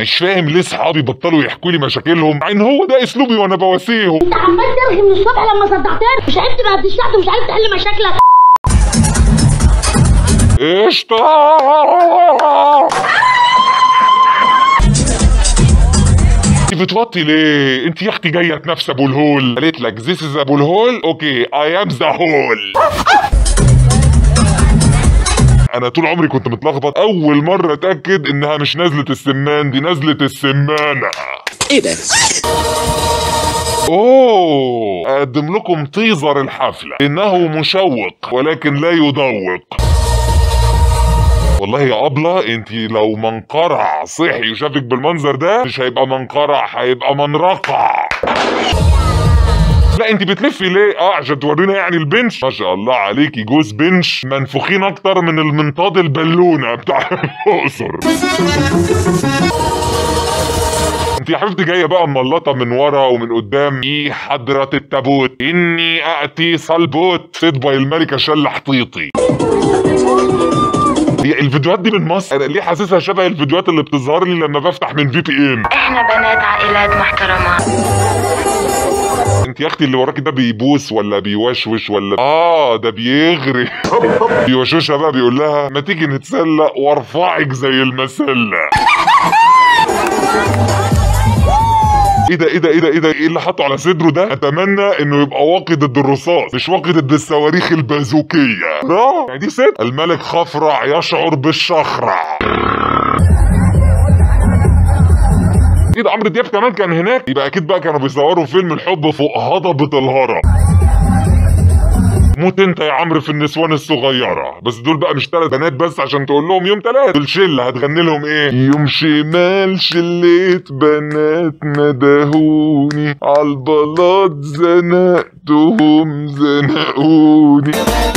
مش فاهم ليه صحابي بطلوا يحكوا لي مشاكلهم مع ان هو ده اسلوبي وانا بواسيهم انت عمال ترغي من الصبح لما صدعتني مش عرفت بقى بتشتغل ومش عارف تحل مشاكلك قشطة انت بتوطي ليه؟ انت يا اختي جايه نفس ابو الهول قالت لك ذيس از ابو الهول اوكي اي ام ذا هول انا طول عمري كنت متلخبط اول مره اتاكد انها مش نزله السمان دي نزله السمانه ايه ده؟ اوه اقدم لكم تيزر الحفله انه مشوق ولكن لا يذوق والله يا ابله انت لو منقرع صحي وشافك بالمنظر ده مش هيبقى منقرع هيبقى منرقع لا انت بتلفي ليه اه عشان تورينا يعني البنش ما شاء الله عليكي جوز بنش منفوخين اكتر من المنطاد البالونه بتاع الاقصر انت يا حبيبتي جايه بقى ملطه من ورا ومن قدام ايه حضره التابوت اني اتي صلبوت صيد باي الملكه شل حطيطي هي الفيديوهات دي من مصر انا ليه حاسسها شبه الفيديوهات اللي بتظهر لي لما بفتح من في بي ان احنا بنات عائلات محترمة انت يا اختي اللي وراكي ده بيبوس ولا بيوشوش ولا اه ده بيغري بيوشوشها بقى بيقول لها ما تيجي نتسلق وارفعك زي المسله ايه ده ايه ده ايه ده ايه ده ايه اللي حطه على صدره ده اتمنى انه يبقى واقي ضد الرصاص مش واقي ضد الصواريخ البازوكيه اه يعني دي ست الملك خفرع يشعر بالشخرع ايه ده عمرو دياب كمان كان هناك يبقى اكيد بقى كانوا بيصوروا فيلم الحب فوق هضبة الهرم موت انت يا عمرو في النسوان الصغيرة بس دول بقى مش تلات بنات بس عشان تقول لهم يوم تلات دول شلة هتغني لهم ايه يوم شمال شليت بنات ندهوني عالبلاط زنقتهم زنقوني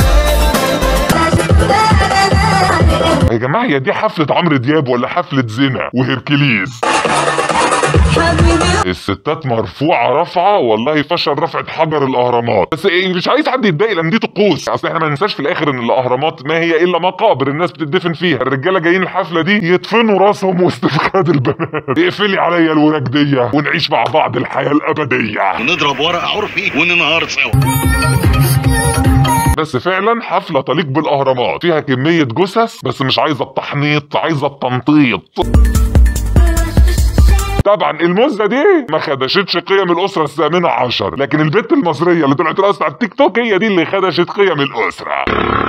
يا جماعة هي دي حفلة عمرو دياب ولا حفلة زنا وهركليز الستات مرفوعة رفعة والله فشل رفعة حجر الأهرامات بس إيه مش عايز حد يتضايق لأن دي طقوس أصل إحنا ما ننساش في الآخر إن الأهرامات ما هي إلا مقابر الناس بتدفن فيها الرجالة جايين الحفلة دي يدفنوا راسهم وسط فخاد البنات اقفلي عليا الوراجدية ونعيش مع بعض الحياة الأبدية ونضرب ورق عرفي وننهار سوا بس فعلا حفلة تليق بالأهرامات فيها كمية جثث بس مش عايزة التحنيط عايزة التنطيط طبعا المزه دي ما خدشتش قيم الاسره الثامنه عشر لكن البت المصريه اللي طلعت رقصت على التيك توك هي دي اللي خدشت قيم الاسره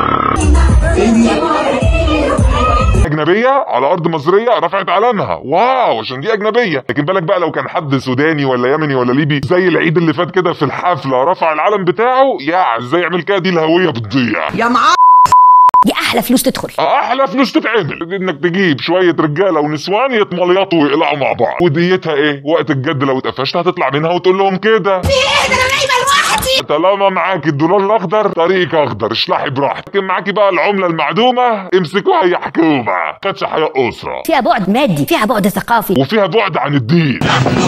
اجنبيه على ارض مصريه رفعت علمها واو عشان دي اجنبيه لكن بالك بقى لو كان حد سوداني ولا يمني ولا ليبي زي العيد اللي فات كده في الحفله رفع العلم بتاعه يا ازاي يعمل كده دي الهويه بتضيع دي احلى فلوس تدخل احلى فلوس تتعمل انك تجيب شويه رجاله ونسوان يتمليطوا ويقلعوا مع بعض وديتها ايه وقت الجد لو اتقفشت هتطلع منها وتقول لهم كده طالما معاكي الدولار الاخضر طريقك اخضر اشلحي براحتك لكن معاكي بقى العمله المعدومه امسكوها يا حكومه كانتش حياه اسره فيها بعد مادي فيها بعد ثقافي وفيها بعد عن الدين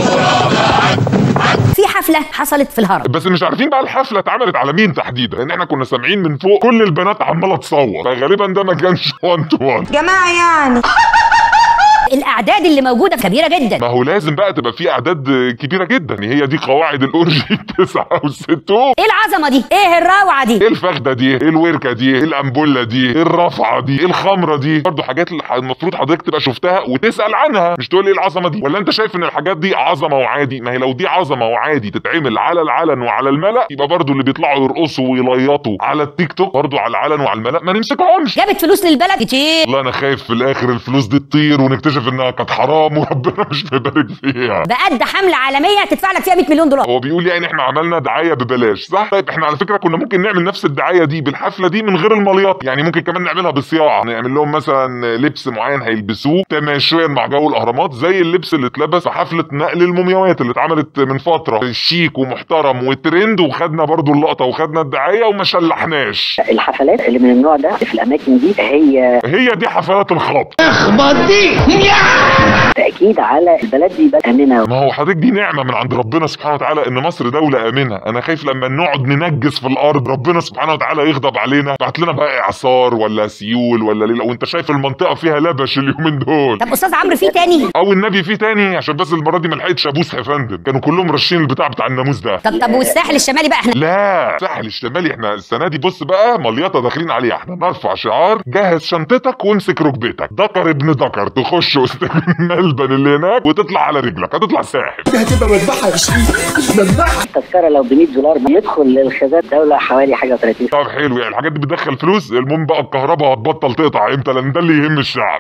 في حفله حصلت في الهرم بس مش عارفين بقى الحفله اتعملت على مين تحديدا لان احنا كنا سامعين من فوق كل البنات عماله تصور فغالبا ده ما كانش 1 تو 1 جماعه يعني الاعداد اللي موجوده كبيره جدا ما هو لازم بقى تبقى في اعداد كبيره جدا هي دي قواعد الاورجي 69 ايه العظمه دي ايه الروعه دي ايه الفخده دي ايه الوركه دي ايه الامبوله دي ايه الرفعه دي ايه الخمره دي برضه حاجات اللي المفروض حضرتك تبقى شفتها وتسال عنها مش تقول ايه العظمه دي ولا انت شايف ان الحاجات دي عظمه وعادي ما هي لو دي عظمه وعادي تتعمل على العلن وعلى الملا يبقى برضه اللي بيطلعوا يرقصوا ويليطوا على التيك توك برضه على العلن وعلى الملا ما نمسكهمش جابت فلوس للبلد كتير والله انا خايف في الاخر الفلوس دي تطير ونكتشف انها كانت حرام وربنا مش مبارك فيها بقد حمله عالميه تدفع لك فيها 100 مليون دولار هو بيقول يعني احنا عملنا دعايه ببلاش صح طيب احنا على فكره كنا ممكن نعمل نفس الدعايه دي بالحفله دي من غير المليط يعني ممكن كمان نعملها بالصياعه نعمل لهم مثلا لبس معين هيلبسوه تماشيا مع جو الاهرامات زي اللبس اللي اتلبس في حفله نقل المومياوات اللي اتعملت من فتره شيك ومحترم وترند وخدنا برضو اللقطه وخدنا الدعايه وما شلحناش الحفلات اللي من النوع ده في الاماكن دي هي هي دي حفلات الخبط اخبط دي تاكيد على البلد دي بلد امنه ما هو حضرتك دي نعمه من عند ربنا سبحانه وتعالى ان مصر دوله امنه انا خايف لما نقعد ننجس في الارض ربنا سبحانه وتعالى يغضب علينا بعت لنا بقى اعصار ولا سيول ولا ليله وانت شايف المنطقه فيها لبش اليومين دول طب استاذ عمرو في تاني او النبي في تاني عشان بس المره دي ما لحقتش ابوس يا فندم كانوا كلهم رشين البتاع بتاع الناموس ده طب طب والساحل الشمالي بقى احنا لا الساحل الشمالي احنا السنه دي بص بقى مليطه داخلين عليها احنا نرفع شعار جهز شنطتك وامسك ركبتك دكر ابن دكر تخش وسط الملبن اللي هناك وتطلع على رجلك هتطلع ساحل التذكره لو ب 100 دولار يدخل للخزانه دوله حوالي حاجه و30 طب حلو يعني الحاجات دي بتدخل فلوس المهم بقى الكهرباء هتبطل تقطع امتى لان ده اللي يهم الشعب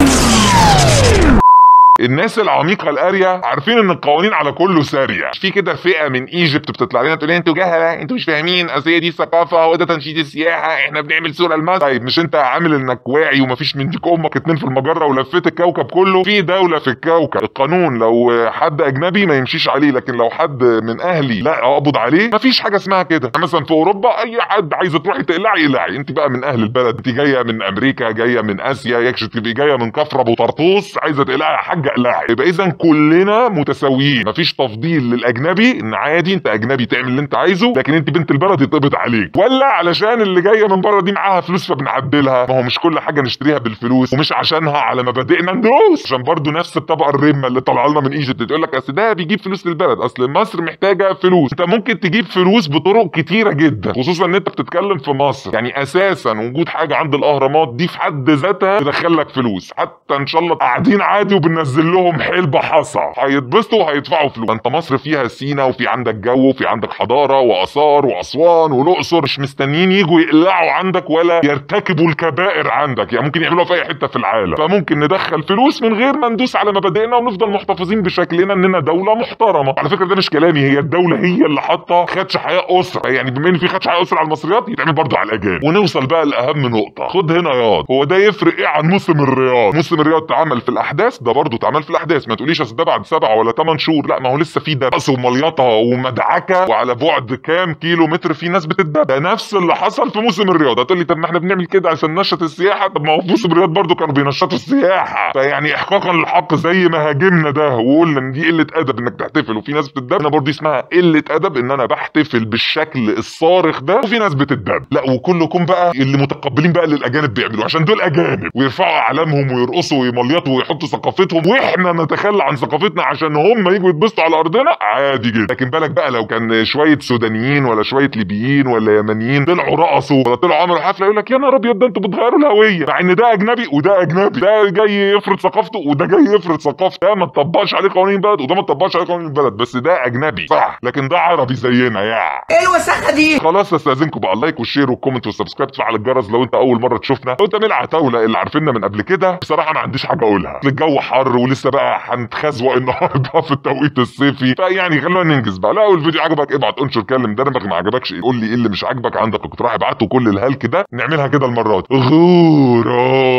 الناس العميقه القاريه عارفين ان القوانين على كله ساريه في كده فئه من ايجيبت بتطلع لنا تقول لنا انتوا جهله انتوا مش فاهمين اصل هي دي الثقافه وده تنشيط السياحه احنا بنعمل صوره لمصر طيب مش انت عامل انك واعي ومفيش من ديك امك اتنين في المجره ولفيت الكوكب كله في دوله في الكوكب القانون لو حد اجنبي ما يمشيش عليه لكن لو حد من اهلي لا اقبض عليه مفيش حاجه اسمها كده مثلا في اوروبا اي حد عايزه تروحي تقلعي اقلعي انت بقى من اهل البلد انت جايه من امريكا جايه من اسيا يكش تبقي جايه من كفر ابو طرطوس عايزه تقلعي يا حاجه اقلعي يبقى اذا كلنا متساويين مفيش تفضيل للاجنبي ان عادي انت اجنبي تعمل اللي انت عايزه لكن انت بنت البلد يتقبض عليك ولا علشان اللي جايه من بره دي معاها فلوس فبنعدلها ما هو مش كل حاجه نشتريها بالفلوس ومش عشانها على مبادئنا ندوس عشان برضو نفس الطبقه الرمه اللي طالعه لنا من ايجيبت تقول لك اصل ده بيجيب فلوس للبلد اصل مصر محتاجه فلوس انت ممكن تجيب فلوس بطرق كتيره جدا خصوصا ان انت بتتكلم في مصر يعني اساسا وجود حاجه عند الاهرامات دي في حد ذاتها تدخل لك فلوس حتى ان شاء الله قاعدين عادي وبننزل لهم حلبه حصى هيتبسطوا وهيدفعوا فلوس انت مصر فيها سينا وفي عندك جو وفي عندك حضاره واثار واسوان والاقصر مش مستنيين يجوا يقلعوا عندك ولا يرتكبوا الكبائر عندك يعني ممكن يعملوها في اي حته في العالم فممكن ندخل فلوس من غير ما ندوس على مبادئنا ونفضل محتفظين بشكلنا اننا دوله محترمه على فكره ده مش كلامي هي الدوله هي اللي حاطه خدش حياه اسره يعني بما ان في خدش حياه اسره على المصريات يتعمل برضه على الاجانب ونوصل بقى لاهم نقطه خد هنا ياض هو ده يفرق ايه عن موسم الرياض موسم الرياض اتعمل في الاحداث ده برضه اتعمل في الاحداث ما تقوليش اصل ده بعد سبعة ولا ثمان شهور لا ما هو لسه في دبس ومليطه ومدعكه وعلى بعد كام كيلو متر في ناس بتدب ده نفس اللي حصل في موسم الرياض هتقول لي طب ما احنا بنعمل كده عشان ننشط السياحه طب ما هو في موسم الرياض برضه كانوا بينشطوا السياحه فيعني احقاقا للحق زي ما هاجمنا ده وقلنا ان دي قله ادب انك تحتفل وفي ناس بتدب انا برضه اسمها قله ادب ان انا بحتفل بالشكل الصارخ ده وفي ناس بتدب لا وكلكم بقى اللي متقبلين بقى اللي الاجانب بيعملوا عشان دول اجانب ويرفعوا اعلامهم ويرقصوا ويمليطوا ويحطوا ثقافتهم واحنا نتخلى عن ثقافتنا عشان هم يجوا يتبسطوا على ارضنا عادي جدا لكن بالك بقى لو كان شويه سودانيين ولا شويه ليبيين ولا يمنيين طلعوا رقصوا ولا طلعوا عملوا حفله يقول لك يا نهار ابيض ده انتوا بتغيروا الهويه مع ان ده اجنبي وده اجنبي ده جاي يفرض ثقافته وده جاي يفرض ثقافته ده ما تطبقش عليه قوانين البلد وده ما تطبقش عليه قوانين البلد بس ده اجنبي صح لكن ده عربي زينا يا ايه الوساخه دي خلاص استاذنكم بقى اللايك والشير والكومنت والسبسكرايب تفعل الجرس لو انت اول مره تشوفنا لو انت من العتاوله اللي عارفيننا من قبل كده بصراحه ما عنديش حاجه اقولها أصل الجو حر ولسه بقى هنتخزوق النهارده في التوقيت الصيفي فيعني خلونا ننجز بقى لو الفيديو عجبك ابعت انشر كلم دربك ما عجبكش قول لي ايه اللي مش عاجبك عندك اقتراح ابعته كل الهلك ده نعملها كده المره دي غورة